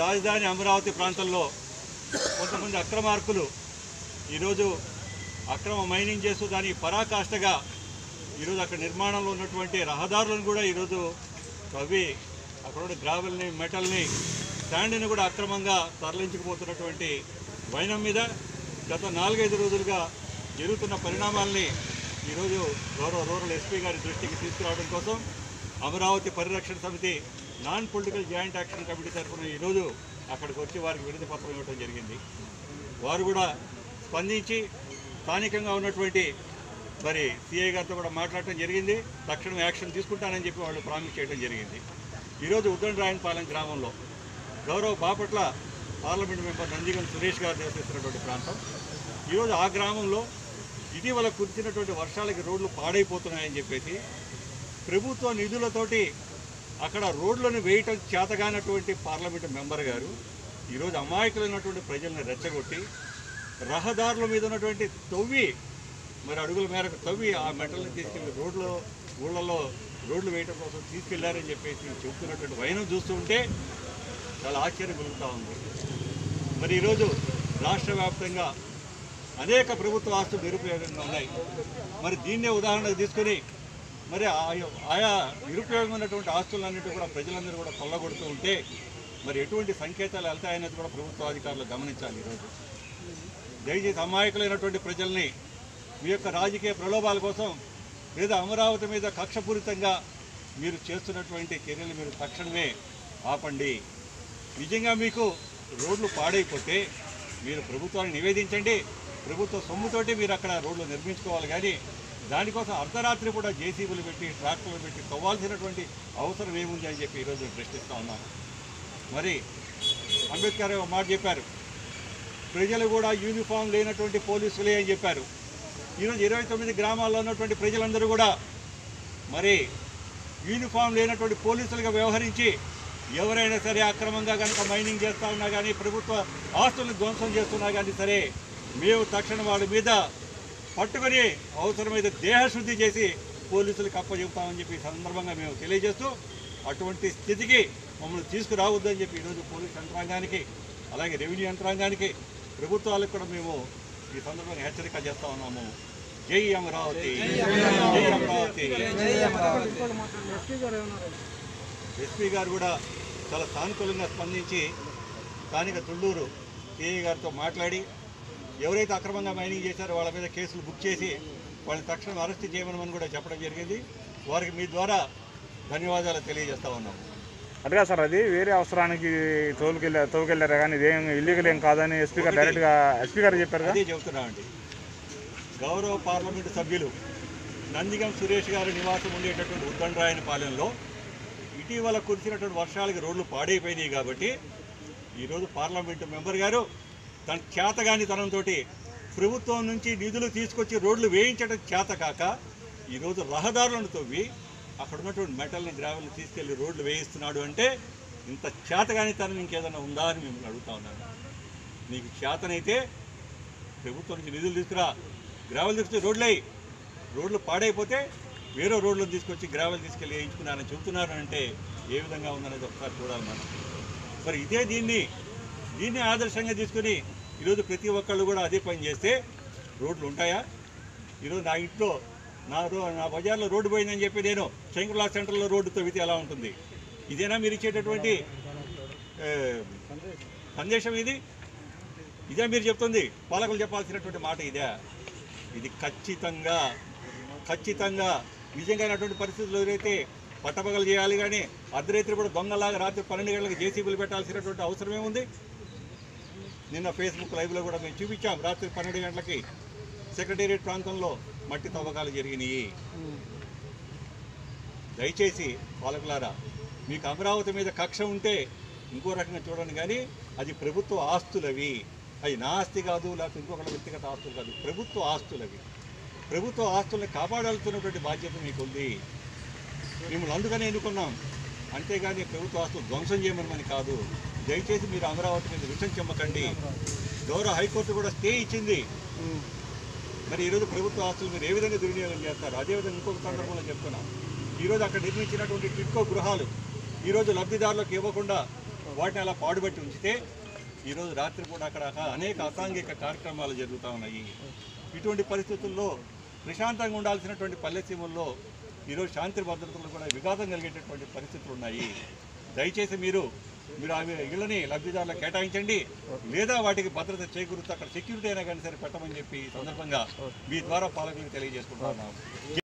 రాజధాని అమరావతి ప్రాంతంలో కొంతమంది అక్రమార్కులు ఈరోజు అక్రమ మైనింగ్ చేస్తూ దాని పరాకాష్ఠగా ఈరోజు అక్కడ నిర్మాణంలో ఉన్నటువంటి రహదారులను కూడా ఈరోజు తవ్వి అక్కడ ఉన్న గ్రావెల్ని మెటల్ని శాండ్ని కూడా అక్రమంగా తరలించుకుపోతున్నటువంటి వైనం మీద గత నాలుగైదు రోజులుగా జరుగుతున్న పరిణామాల్ని ఈరోజు గౌరవ రూరల్ ఎస్పీ గారి దృష్టికి తీసుకురావడం కోసం అమరావతి పరిరక్షణ సమితి non political joint action committee తరఫున ఈరోజు అక్కడికి వచ్చి వారికి వినతి పత్రం ఇవ్వడం జరిగింది వారు కూడా స్పందించి స్థానికంగా ఉన్నటువంటి మరి సిఐ గారితో కూడా మాట్లాడటం జరిగింది తక్షణం యాక్షన్ తీసుకుంటానని చెప్పి వాళ్ళు ప్రామిస్ చేయడం జరిగింది ఈరోజు ఉద్దండరాయనపాలెం గ్రామంలో గౌరవ బాపట్ల పార్లమెంట్ మెంబర్ నందిగం సురేష్ గారు నివసిస్తున్నటువంటి ప్రాంతం ఈరోజు ఆ గ్రామంలో ఇటీవల కురిసినటువంటి వర్షాలకి రోడ్లు పాడైపోతున్నాయని చెప్పేసి ప్రభుత్వ నిధులతోటి అక్కడ రోడ్లను వేయటం చేతగానటువంటి పార్లమెంటు మెంబర్ గారు ఈరోజు అమాయకులైనటువంటి ప్రజల్ని రెచ్చగొట్టి రహదారుల మీద ఉన్నటువంటి తవ్వి మరి అడుగుల మేరకు తవ్వి ఆ మెటల్ని తీసుకెళ్లి రోడ్లో ఊళ్ళలో రోడ్లు వేయటం కోసం తీసుకెళ్లారని చెప్పేసి చెబుతున్నటువంటి వైనం చూస్తూ ఉంటే చాలా ఆశ్చర్యం కలుగుతూ ఉంది మరి ఈరోజు రాష్ట్ర వ్యాప్తంగా అనేక ప్రభుత్వ ఆస్తులు నిరుపయోగంగా ఉన్నాయి మరి దీన్నే ఉదాహరణకు తీసుకొని మరి ఆయా ఆయా నిరుపయోగం ఉన్నటువంటి ఆస్తులన్నింటి కూడా ప్రజలందరూ కూడా కొల్లగొడుతూ ఉంటే మరి ఎటువంటి సంకేతాలు వెళ్తాయనేది కూడా ప్రభుత్వ అధికారులు గమనించాలి ఈరోజు దయచేసి అమాయకులైనటువంటి ప్రజల్ని మీ యొక్క రాజకీయ ప్రలోభాల కోసం లేదా అమరావతి మీద కక్షపూరితంగా మీరు చేస్తున్నటువంటి చర్యలు మీరు తక్షణమే ఆపండి నిజంగా మీకు రోడ్లు పాడైపోతే మీరు ప్రభుత్వాన్ని నివేదించండి ప్రభుత్వ సొమ్ముతోటి మీరు అక్కడ రోడ్లు నిర్మించుకోవాలి కానీ దానికోసం అర్ధరాత్రి కూడా జేసీబీలు పెట్టి ట్రాక్టర్లు పెట్టి తవ్వాల్సినటువంటి అవసరం ఏముంది అని చెప్పి ఈరోజు నేను ప్రశ్నిస్తా ఉన్నాను మరి అంబేద్కర్ ఒక మాట చెప్పారు ప్రజలు కూడా యూనిఫామ్ లేనటువంటి పోలీసులే అని చెప్పారు ఈరోజు ఇరవై తొమ్మిది గ్రామాల్లో ఉన్నటువంటి ప్రజలందరూ కూడా మరి యూనిఫామ్ లేనటువంటి పోలీసులుగా వ్యవహరించి ఎవరైనా సరే అక్రమంగా కనుక మైనింగ్ చేస్తూ ఉన్నా కానీ ప్రభుత్వ ఆస్తులను ధ్వంసం చేస్తున్నా కానీ సరే మేము తక్షణం వాళ్ళ మీద పట్టుకొని అవసరమైతే దేహశుద్ధి చేసి పోలీసులకు అప్పచెప్తామని చెప్పి ఈ సందర్భంగా మేము తెలియజేస్తూ అటువంటి స్థితికి మమ్మల్ని తీసుకురావద్దని చెప్పి ఈరోజు పోలీస్ యంత్రాంగానికి అలాగే రెవెన్యూ యంత్రాంగానికి ప్రభుత్వాలకు కూడా మేము ఈ సందర్భంగా హెచ్చరిక చేస్తా ఉన్నాము జై అమరావతి జై అమరావతి ఎస్పీ గారు కూడా చాలా సానుకూలంగా స్పందించి స్థానిక తుళ్ళూరు సిఐ గారితో మాట్లాడి ఎవరైతే అక్రమంగా మైనింగ్ చేశారో వాళ్ళ మీద కేసులు బుక్ చేసి వాళ్ళని తక్షణం అరెస్ట్ చేయమని కూడా చెప్పడం జరిగింది వారికి మీ ద్వారా ధన్యవాదాలు తెలియజేస్తా ఉన్నాము అదిగా సార్ అది వేరే అవసరానికి తోలుకెళ్ళా తోలుకెళ్ళారా కానీ ఇదేం ఇల్లీగల్ ఏం కాదని ఎస్పీ గారు డైరెక్ట్గా ఎస్పీ గారు చెప్పారు కదా అదే చెబుతున్నామండి గౌరవ పార్లమెంటు సభ్యులు నందిగం సురేష్ గారి నివాసం ఉండేటటువంటి ఉద్దండరాయని పాలెంలో ఇటీవల కురిసినటువంటి వర్షాలకి రోడ్లు పాడైపోయినాయి కాబట్టి ఈరోజు పార్లమెంటు మెంబర్ గారు తన చేతగాని తనంతో ప్రభుత్వం నుంచి నిధులు తీసుకొచ్చి రోడ్లు వేయించడం చేత కాక ఈరోజు రహదారులను తవ్వి అక్కడ ఉన్నటువంటి మెటల్ని గ్రావెల్ని తీసుకెళ్లి రోడ్లు వేయిస్తున్నాడు అంటే ఇంత చేతగాని తనం ఇంకేదైనా ఉందా అని మిమ్మల్ని అడుగుతా ఉన్నాను నీకు చేతనైతే ప్రభుత్వం నుంచి నిధులు తీసుకురా గ్రావెల్ తీసుకొచ్చి రోడ్లు వేయి రోడ్లు పాడైపోతే వేరే రోడ్లను తీసుకొచ్చి గ్రావెల్ తీసుకెళ్ళి వేయించుకున్నారని చెబుతున్నారు అంటే ఏ విధంగా ఉందనేది ఒకసారి చూడాలి మనం మరి ఇదే దీన్ని దీన్ని ఆదర్శంగా తీసుకుని ఈరోజు ప్రతి ఒక్కళ్ళు కూడా అదే పని చేస్తే రోడ్లు ఉంటాయా ఈరోజు నా ఇంట్లో నా రో నా బజార్లో రోడ్డు పోయిందని చెప్పి నేను శంకులా సెంటర్లో రోడ్డు తవ్వితే ఎలా ఉంటుంది ఇదేనా మీరు ఇచ్చేటటువంటి ఏ, సందేశం ఇది ఇదే మీరు చెప్తుంది పాలకులు చెప్పాల్సినటువంటి మాట ఇదే ఇది ఖచ్చితంగా ఖచ్చితంగా నిజంగానటువంటి పరిస్థితులు ఎదురైతే పట్టపగలు చేయాలి కానీ అర్ధరాత్రి కూడా దొంగలాగా రాత్రి పన్నెండు గంటలకు జేసీబీలు పెట్టాల్సినటువంటి అవసరం ఏముంది నిన్న ఫేస్బుక్ లైవ్లో కూడా మేము చూపించాం రాత్రి పన్నెండు గంటలకి సెక్రటేరియట్ ప్రాంతంలో మట్టి తవ్వకాలు జరిగినాయి దయచేసి పాలకులారా మీకు అమరావతి మీద కక్ష ఉంటే ఇంకో రకంగా చూడండి కానీ అది ప్రభుత్వ ఆస్తులవి అవి నా ఆస్తి కాదు లేకపోతే ఇంకొకళ్ళ వ్యక్తిగత ఆస్తులు కాదు ప్రభుత్వ ఆస్తులవి ప్రభుత్వ ఆస్తుల్ని కాపాడాల్సినటువంటి బాధ్యత మీకు ఉంది మిమ్మల్ని అందుకనే ఎన్నుకున్నాం అంతేగాని ప్రభుత్వ ఆస్తులు ధ్వంసం చేయమని కాదు దయచేసి మీరు అమరావతి మీద విషం చెమ్మకండి గౌరవ హైకోర్టు కూడా స్టే ఇచ్చింది మరి ఈరోజు ప్రభుత్వ ఆస్తులు మీరు ఏ విధంగా దుర్వినియోగం చేస్తారు అదేవిధంగా ఇంకొక సందర్భంలో చెప్తున్నాం ఈరోజు అక్కడ నిర్మించినటువంటి టిట్కో గృహాలు ఈరోజు లబ్ధిదారులకు ఇవ్వకుండా వాటిని అలా పాడుబట్టి ఉంచితే ఈరోజు రాత్రి కూడా అక్కడ అనేక అసాంఘిక కార్యక్రమాలు జరుగుతూ ఉన్నాయి ఇటువంటి పరిస్థితుల్లో ప్రశాంతంగా ఉండాల్సినటువంటి పల్లె సీమల్లో ఈరోజు శాంతి భద్రతలు కూడా విఘాతం కలిగేటటువంటి పరిస్థితులు ఉన్నాయి దయచేసి మీరు మీరు ఆ ఇళ్ళని లబ్ధిదారులకు కేటాయించండి లేదా వాటికి భద్రత చేకూరుతూ అక్కడ సెక్యూరిటీ అయినా కానీ సరే పెట్టమని చెప్పి ఈ సందర్భంగా మీ ద్వారా పాలకులకు తెలియజేసుకుంటున్నాం